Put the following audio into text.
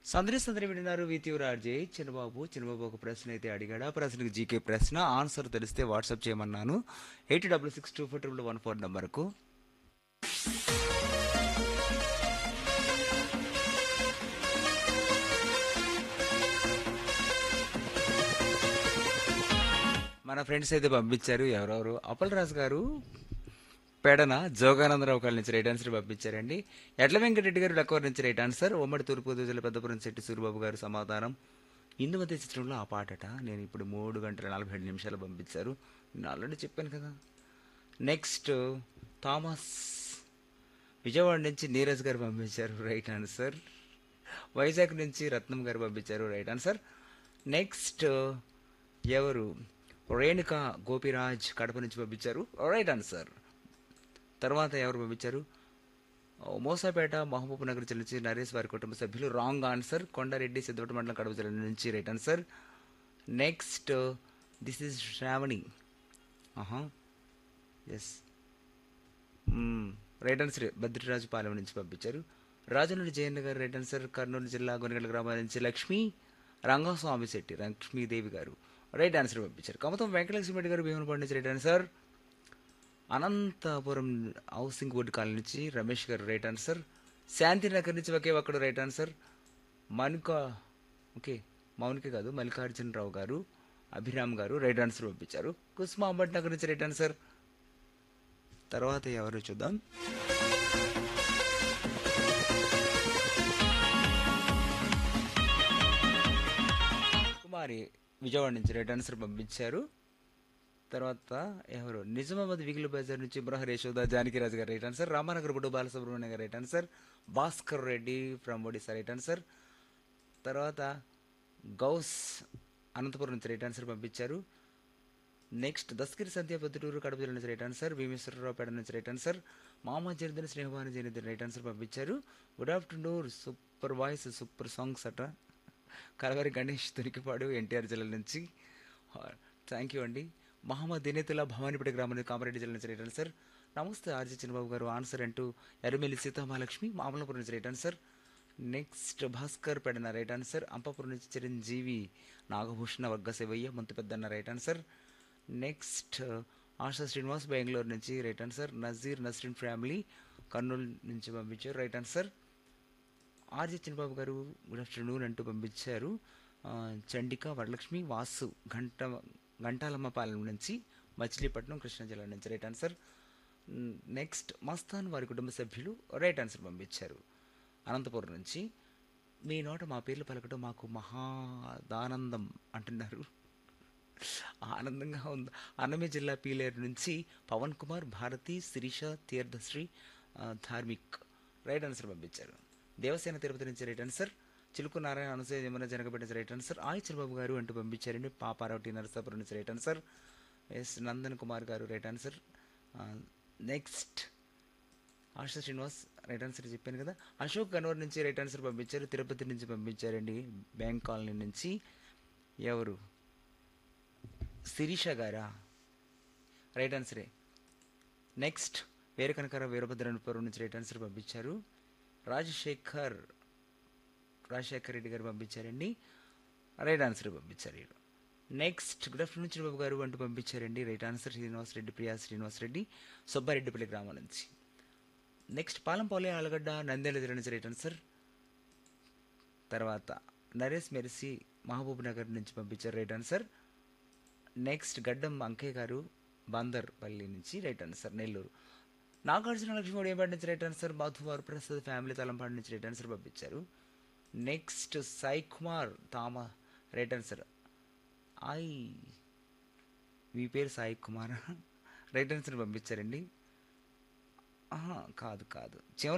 సందడి సందడి వింటున్నారు విత్యురార్జే చిన్నబాబు చిన్నబాబు ఒక ప్రశ్న అయితే అడిగాడు ఆ ప్రశ్నకు జీకే ప్రశ్న ఆన్సర్ తెలిస్తే వాట్సాప్ చేయమన్నాను eight double six two four triple one four నెంబర్కు మన ఫ్రెండ్స్ అయితే పంపించారు ఎవరెవరు అప్పలరాజు గారు పెడన జోగానందరావు కాళ్ళ నుంచి రైట్ ఆన్సర్ పంపించారండి ఎడ్ల వెంకటరెడ్డి గారు లక్కవర్ నుంచి రైట్ ఆన్సర్ ఉమ్మడి తూర్పు జిల్లా పెద్దపురం శెట్టి సూరిబాబు గారు సమాధానం ఇందుమతి చిత్రంలో ఆ పాటట నేను ఇప్పుడు మూడు గంటల నలభై ఏడు నిమిషాలు పంపించారు నేను ఆల్రెడీ చెప్పాను కదా నెక్స్ట్ థామస్ విజయవాడ నుంచి నీరజ్ గారు పంపించారు రైట్ ఆన్సర్ వైజాగ్ నుంచి రత్నం గారు పంపించారు రైట్ ఆన్సర్ నెక్స్ట్ ఎవరు రేణుక గోపిరాజ్ కడప నుంచి పంపించారు రైట్ ఆన్సర్ తర్వాత ఎవరు పంపించారు ఓ, మోసాపేట మహబూబ్ నగర్ జిల్లా నుంచి నరేష్ వారి కుటుంబ సభ్యులు రాంగ్ ఆన్సర్ కొండారెడ్డి సిద్ధోట మండలం కడప జిల్లా నుంచి right answer next this is Sravani ఆహా yes right answer Bhadraraju Palem నుంచి పంపించారు రాజనూరి జయన్న గారు రైట్ ఆన్సర్ కర్నూలు జిల్లా గొనగల గ్రామం నుంచి లక్ష్మి రంగస్వామి శెట్టి లక్ష్మీదేవి గారు రైట్ ఆన్సర్ పంపించారు కమతం వెంకటలక్ష్మి గారు భీమనపాడు నుంచి right answer Anantapur housing board colony నుంచి రమేష్ గారు రైట్ ఆన్సర్ శాంతినగర్ నుంచి ఒకే ఒక్కడు రైట్ ఆన్సర్ మనుక ఓకే మౌనిక కాదు మల్లికార్జునరావు గారు అభిరామ్ గారు రైట్ ఆన్సర్ పంపించారు కుస్మాంబట్ నగర్ నుంచి రైట్ ఆన్సర్ తర్వాత ఎవరు చూద్దాం కుమారి విజయవాడ నుంచి రైట్ ఆన్సర్ పంపించారు తర్వాత ఎవరు నిజామాబాద్ విగిలి బజార్ నుంచి బృహ యశోద జానకిరాజు గారు రైట్ ఆన్సర్ రామానగర్ బుడ్డు బాలసుబ్రహ్మణ్య గారు right answer Bhaskar Reddy from Odisha right answer తర్వాత గౌస్ అనంతపురం నుంచి రైట్ ఆన్సర్ పంపించారు నెక్స్ట్ దస్కిరి సంధ్య పొద్దుటూరు కడప జిల్లా నుంచి రైట్ ఆన్సర్ భీమేశ్వరరావుపేట నుంచి రైట్ ఆన్సర్ మామ జరిదిన స్నేహభాను జనిదిన రైట్ ఆన్సర్ పంపించారు good afternoon super voice super songs అట కలవరి గణేష్ తురికిపాడు ఎన్టీఆర్ జిల్లా నుంచి థ్యాంక్ యూ అండి మహమ్మద్ దినేతుల్లా భవానీపేట గ్రామం నుంచి కామారెడ్డి జిల్లా నుంచి రైట్ ఆన్సర్ నమస్తే ఆర్జీ చిన్నబాబు గారు ఆన్సర్ అంటూ ఎర్రమెల్లి సీతామహాలక్ష్మి మామలపురం నుంచి right answer next Bhaskar Pedana right answer అంపపురం నుంచి చిరంజీవి నాగభూషణ వర్గ శివయ్య ముంత Peddanna right answer next Asha Srinivas Bengaluru నుంచి right answer Nazeer Nasreen family Kurnool నుంచి పంపించారు రైట్ ఆన్సర్ ఆర్జే చిన్నబాబు గారు గుడ్ ఆఫ్టర్నూన్ అంటూ పంపించారు ఆ, చండిక వరలక్ష్మి వాసు గంట గంటాలమ్మపాలెం నుంచి మచిలీపట్నం కృష్ణా జిల్లా నుంచి రైట్ ఆన్సర్ మ్, నెక్స్ట్ మస్తాన్ వారి కుటుంబ సభ్యులు రైట్ ఆన్సర్ పంపించారు అనంతపురం నుంచి మీ నోట మా పేర్లు పలకడం మాకు మహాదానందం అంటున్నారు ఆనందంగా ఉంది అన్నమయ్య జిల్లా పీలేరు నుంచి పవన్ కుమార్ భారతి శిరీష తీర్థశ్రీ ఆ, ధార్మిక్ రైట్ ఆన్సర్ పంపించారు దేవసేన తిరుపతి నుంచి రైట్ ఆన్సర్ చిలుకు నారాయణ అనసూయ యమున జనకపేట నుంచి రైట్ ఆన్సర్ ఆయి చంద్రబాబు గారు అంటూ పంపించారండి పాపారావుటి నరసాపురం నుంచి right answer S Nandan Kumar గారు right answer next Asha Srinivas right answer చెప్పాను కదా అశోక్ కన్వర్ నుంచి రైట్ ఆన్సర్ పంపించారు తిరుపతి నుంచి పంపించారండి బ్యాంక్ కాలనీ నుంచి ఎవరు శిరీష గారా రైట్ ఆన్సరే నెక్స్ట్ వేరే కనకర వీరభద్రపురం నుంచి రైట్ ఆన్సర్ పంపించారు రాజశేఖర్ రాజశేఖర్ రెడ్డి గారు పంపించారండి రైట్ ఆన్సర్ పంపించారు వీరు నెక్స్ట్ గుడ్ ఆఫ్టర్నూన్ చిరుబాబు గారు అంటూ పంపించారండి రైట్ ఆన్సర్ శ్రీనివాస్ రెడ్డి ప్రియా శ్రీనివాస్ రెడ్డి సుబ్బారెడ్డిపల్లి గ్రామం నుంచి నెక్స్ట్ పాలంపాలె ఆలగడ్డ నంద్యాల జిల్లా నుంచి రైట్ ఆన్సర్ తర్వాత నరేష్ మెర్సీ మహబూబ్ నగర్ నుంచి పంపించారు రైట్ ఆన్సర్ నెక్స్ట్ గడ్డం అంకయ్య గారు బందర్పల్లి నుంచి రైట్ ఆన్సర్ నెల్లూరు నాగార్జున లక్ష్మి ఒడియపాటి నుంచి రైట్ ఆన్సర్ మధువారు ప్రసాద్ ఫ్యామిలీ తలంపాడు నుంచి రైట్ ఆన్సర్ పంపించారు నెక్స్ట్ సాయి కుమార్ తామ రైట్ ఆన్సర్ ఐ మీ పేరు సాయి కుమార్ రైట్ ఆన్సర్ పంపించారండి ఆహా, కాదు కాదు చివరి